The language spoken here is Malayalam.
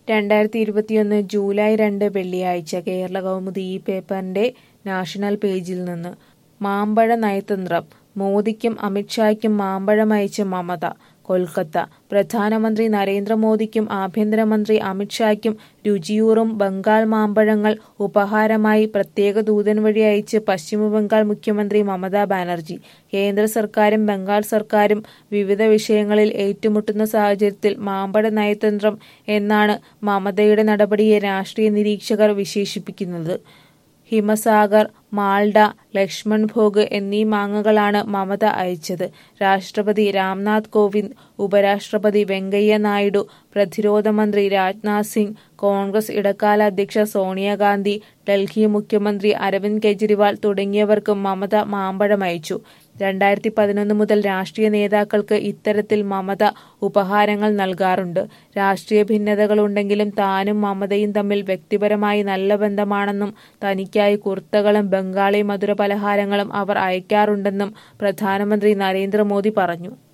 രണ്ടായിരത്തി ഇരുപത്തിയൊന്ന് ജൂലൈ രണ്ട് വെള്ളിയാഴ്ച കേരള കൗമുദി ഈ പേപ്പറിന്റെ നാഷണൽ പേജിൽ നിന്ന് മാമ്പഴ നയതന്ത്രം മോദിക്കും അമിത്ഷായ്ക്കും മാമ്പഴം അയച്ച് മമത കൊൽക്കത്ത പ്രധാനമന്ത്രി നരേന്ദ്രമോദിക്കും ആഭ്യന്തരമന്ത്രി അമിത്ഷായ്ക്കും രുചിയൂറും ബംഗാൾ മാമ്പഴങ്ങൾ ഉപഹാരമായി പ്രത്യേക ദൂതൻ വഴി അയച്ച് പശ്ചിമബംഗാൾ മുഖ്യമന്ത്രി മമതാ ബാനർജി കേന്ദ്ര സർക്കാരും ബംഗാൾ സർക്കാരും വിവിധ വിഷയങ്ങളിൽ ഏറ്റുമുട്ടുന്ന സാഹചര്യത്തിൽ മാമ്പഴ നയതന്ത്രം എന്നാണ് മമതയുടെ നടപടിയെ രാഷ്ട്രീയ നിരീക്ഷകർ വിശേഷിപ്പിക്കുന്നത് ഹിമസാഗർ മാൾഡ ലക്ഷ്മൺ ഭോഗ് എന്നീ മാങ്ങകളാണ് മമത അയച്ചത് രാഷ്ട്രപതി രാംനാഥ് കോവിന്ദ് ഉപരാഷ്ട്രപതി വെങ്കയ്യ നായിഡു പ്രതിരോധ മന്ത്രി രാജ്നാഥ് സിംഗ് കോൺഗ്രസ് ഇടക്കാല അധ്യക്ഷ സോണിയാഗാന്ധി ഡൽഹി മുഖ്യമന്ത്രി അരവിന്ദ് കെജ്രിവാൾ തുടങ്ങിയവർക്കും മമത മാമ്പഴം അയച്ചു രണ്ടായിരത്തി പതിനൊന്ന് മുതൽ രാഷ്ട്രീയ നേതാക്കൾക്ക് ഇത്തരത്തിൽ മമത ഉപഹാരങ്ങൾ നൽകാറുണ്ട് രാഷ്ട്രീയ ഭിന്നതകളുണ്ടെങ്കിലും താനും മമതയും തമ്മിൽ വ്യക്തിപരമായി നല്ല ബന്ധമാണെന്നും തനിക്കായി കുർത്തകളും ബംഗാളി മധുര പലഹാരങ്ങളും അവർ അയക്കാറുണ്ടെന്നും പ്രധാനമന്ത്രി നരേന്ദ്രമോദി പറഞ്ഞു